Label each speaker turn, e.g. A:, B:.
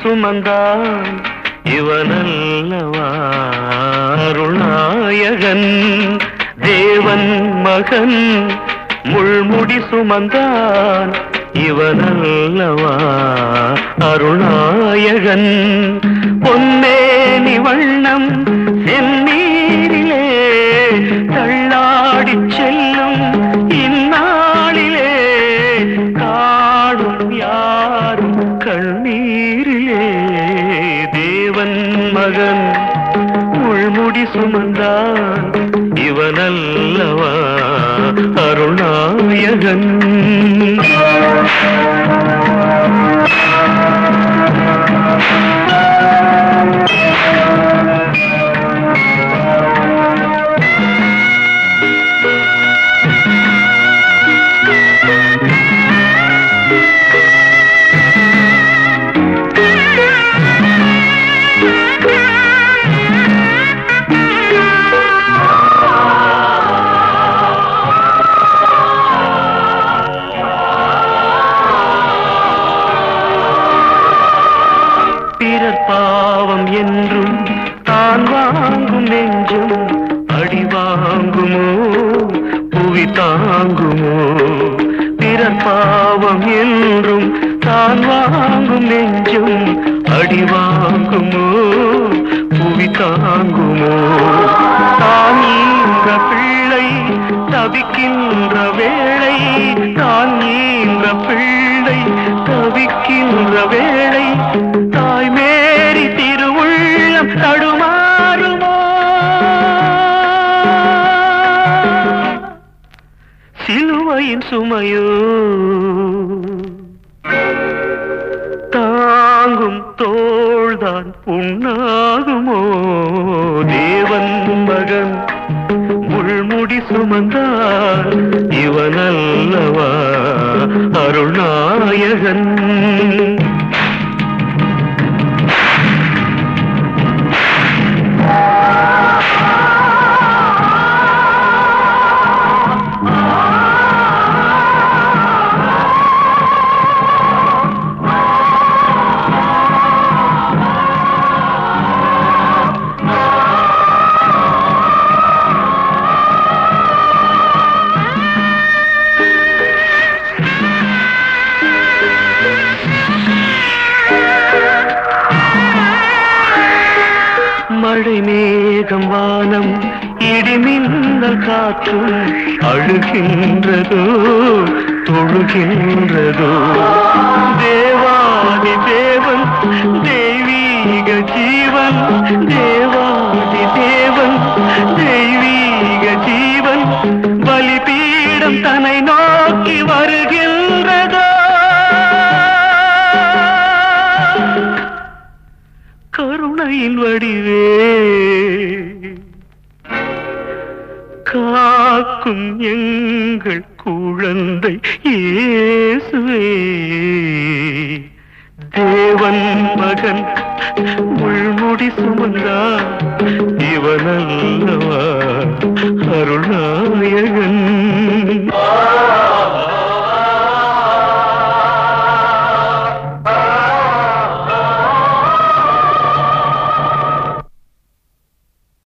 A: சுமந்தான் இவனல்லவா அருள்நாயகன் தேவன் மகன் முள்முடி சுமந்தான் இவனல்லவா அருள்நாயகன் பொன்னேனி வண்ணம் செந்நீரிலே தள்ளாடிச் செல்லும் இந்நாளிலே காணும் யாரும் கண்ணீரிலே தேவன் மகன் உள்முடி சுமந்தான் இவனல்லவா அருணாயகன் பிறர் பாவம் என்றும் தான் வாங்கும் நெஞ்சும் அடி வாங்குமோ புவி தாங்குமோ பிறர் பாவம் என்றும் தான் வாங்கும் நெஞ்சும் அடி வாங்குமோ புவி தாங்குமோ தான் ஈன்ற பிள்ளை தவிக்கின்ற வேளை தான் ஈன்ற பிள்ளை தவிக்கின்ற வேளை தாய் மேரி திருவுள்ளம் தடுமாறுமோ சிலுவையின் சுமையோ தாங்கும் தோள்தான் புண்ணாகுமோ தேவன் மகன் முள்முடி சுமந்தார் இவனல்லவா அருள்நாயகன் மழை மேகம் வானம் இடிமின்னல் காற்றும் அழுகின்றதோ தொழுகின்றதோ தேவாதி தேவன் தெய்வீக ஜீவன் தேவாதி தேவன் தெய்வீக ஜீவன் பலிபீடம் தன்னை நோக்கி வருகின்றதோ கருணையின் வடிவே காக்கும் எங்கள்